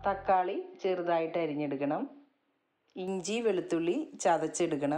തക്കാളി ചെറുതായിട്ട് അരിഞ്ഞെടുക്കണം ഇഞ്ചി വെളുത്തുള്ളി ചതച്ചെടുക്കണം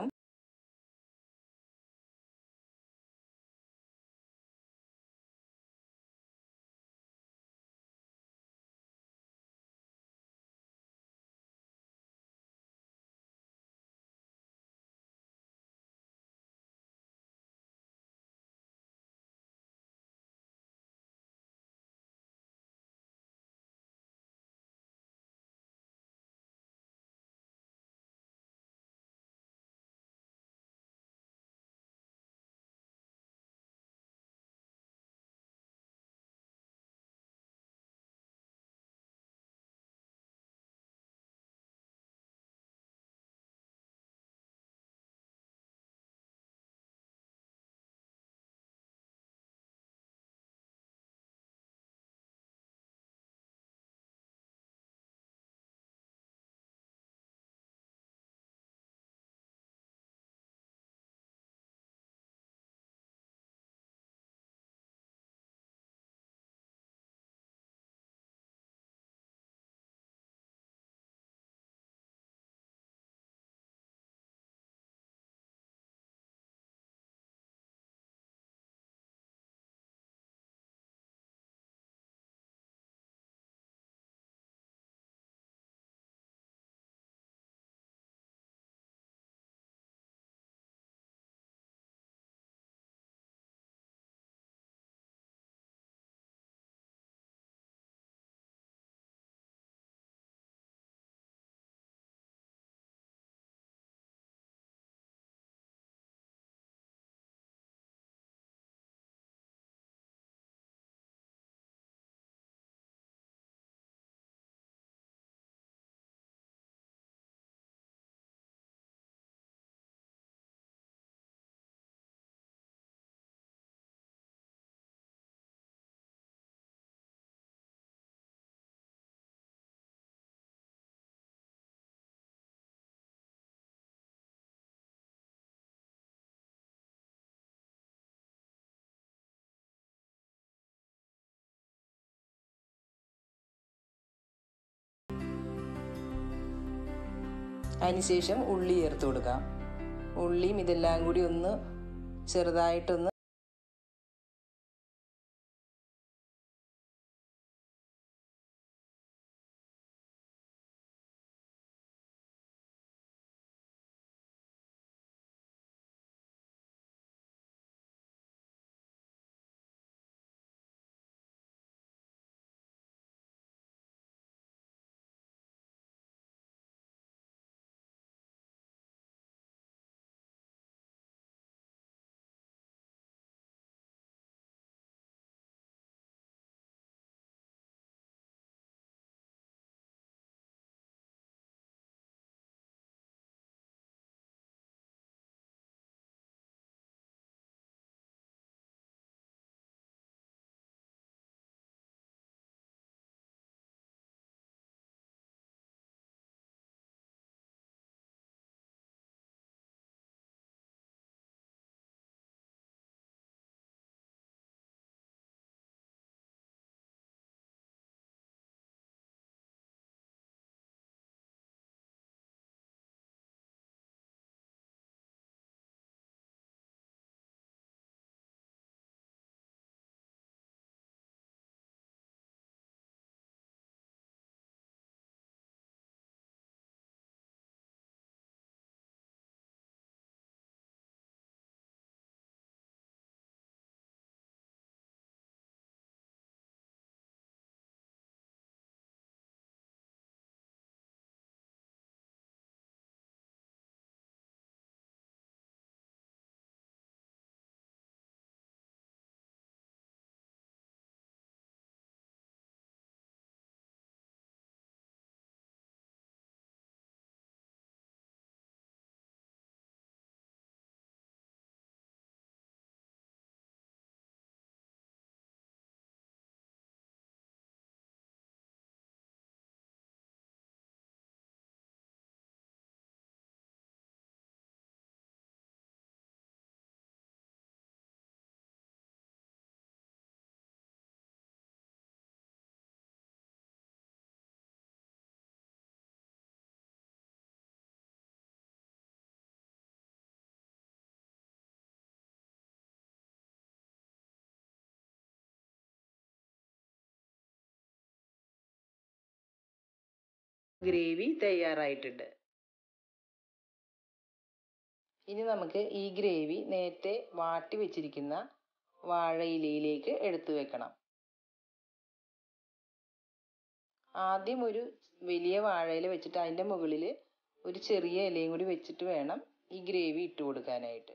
അതിനുശേഷം ഉള്ളി ചേർത്ത് കൊടുക്കാം ഉള്ളിയും ഇതെല്ലാം കൂടി ഒന്ന് ചെറുതായിട്ടൊന്ന് ഗ്രേവി തയ്യാറായിട്ടുണ്ട് ഇനി നമുക്ക് ഈ ഗ്രേവി നേരത്തെ വാട്ടി വെച്ചിരിക്കുന്ന വാഴയിലയിലേക്ക് എടുത്തു വെക്കണം ആദ്യം ഒരു വലിയ വാഴയില വെച്ചിട്ട് അതിൻ്റെ മുകളിൽ ഒരു ചെറിയ ഇലയും കൂടി വെച്ചിട്ട് വേണം ഈ ഗ്രേവി ഇട്ട് കൊടുക്കാനായിട്ട്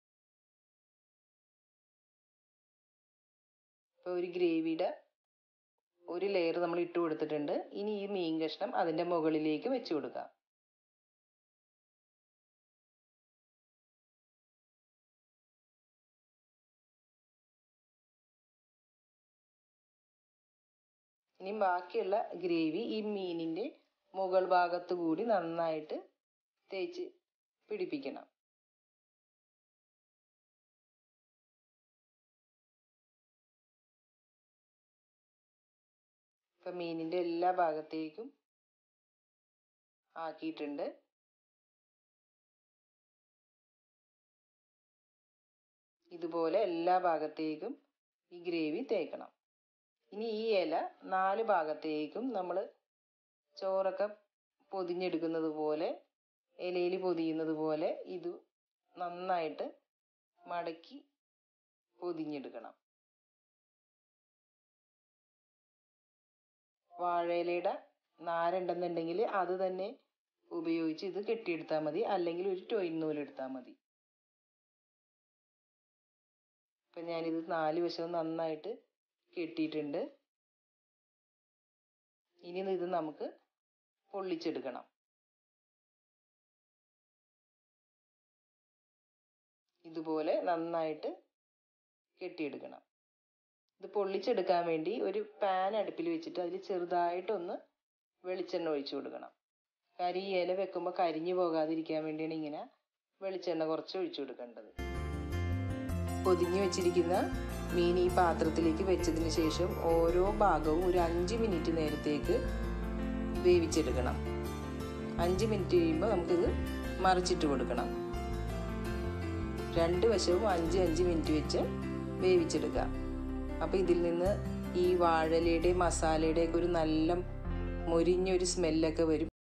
ഇപ്പോൾ ഒരു ഗ്രേവിയുടെ ഒരു ലെയർ നമ്മൾ ഇട്ട് കൊടുത്തിട്ടുണ്ട് ഇനി ഈ മീൻ കഷ്ണം അതിൻ്റെ മുകളിലേക്ക് വെച്ച് കൊടുക്കാം ഇനി ബാക്കിയുള്ള ഗ്രേവി ഈ മീനിൻ്റെ മുകൾ ഭാഗത്ത് കൂടി നന്നായിട്ട് തേച്ച് പിടിപ്പിക്കണം ഇപ്പം മീനിൻ്റെ എല്ലാ ഭാഗത്തേക്കും ആക്കിയിട്ടുണ്ട് ഇതുപോലെ എല്ലാ ഭാഗത്തേക്കും ഈ ഗ്രേവി തേക്കണം ഇനി ഈ ഇല നാല് ഭാഗത്തേക്കും നമ്മൾ ചോറൊക്കെ പൊതിഞ്ഞെടുക്കുന്നത് പോലെ ഇലയിൽ പൊതിയുന്നത് പോലെ ഇത് നന്നായിട്ട് മടക്കി പൊതിഞ്ഞെടുക്കണം വാഴയിലയുടെ നാരുണ്ടെന്നുണ്ടെങ്കിൽ അത് തന്നെ ഉപയോഗിച്ച് ഇത് കെട്ടിയെടുത്താൽ മതി അല്ലെങ്കിൽ ഒരു ടൊയിൻ നൂലെടുത്താൽ മതി ഇപ്പം ഞാനിത് നാല് വശവും നന്നായിട്ട് കെട്ടിയിട്ടുണ്ട് ഇനി ഇത് നമുക്ക് പൊള്ളിച്ചെടുക്കണം ഇതുപോലെ നന്നായിട്ട് കെട്ടിയെടുക്കണം ഇത് പൊള്ളിച്ചെടുക്കാൻ വേണ്ടി ഒരു പാൻ അടുപ്പിൽ വെച്ചിട്ട് അതിൽ ചെറുതായിട്ടൊന്ന് വെളിച്ചെണ്ണ ഒഴിച്ചു കൊടുക്കണം കരി ഇല വെക്കുമ്പോൾ കരിഞ്ഞു പോകാതിരിക്കാൻ വേണ്ടിയാണ് ഇങ്ങനെ വെളിച്ചെണ്ണ കുറച്ച് ഒഴിച്ചു കൊടുക്കേണ്ടത് പൊതിഞ്ഞു വെച്ചിരിക്കുന്ന മീൻ ഈ പാത്രത്തിലേക്ക് വെച്ചതിന് ശേഷം ഓരോ ഭാഗവും ഒരു അഞ്ച് മിനിറ്റ് നേരത്തേക്ക് വേവിച്ചെടുക്കണം അഞ്ച് മിനിറ്റ് കഴിയുമ്പോൾ നമുക്കിത് മറിച്ചിട്ട് കൊടുക്കണം രണ്ട് വശവും അഞ്ച് അഞ്ച് മിനിറ്റ് വെച്ച് വേവിച്ചെടുക്കുക അപ്പോൾ ഇതിൽ നിന്ന് ഈ വാഴലയുടെ മസാലയുടെ ഒക്കെ ഒരു നല്ല മൊരിഞ്ഞൊരു സ്മെല്ലൊക്കെ വരും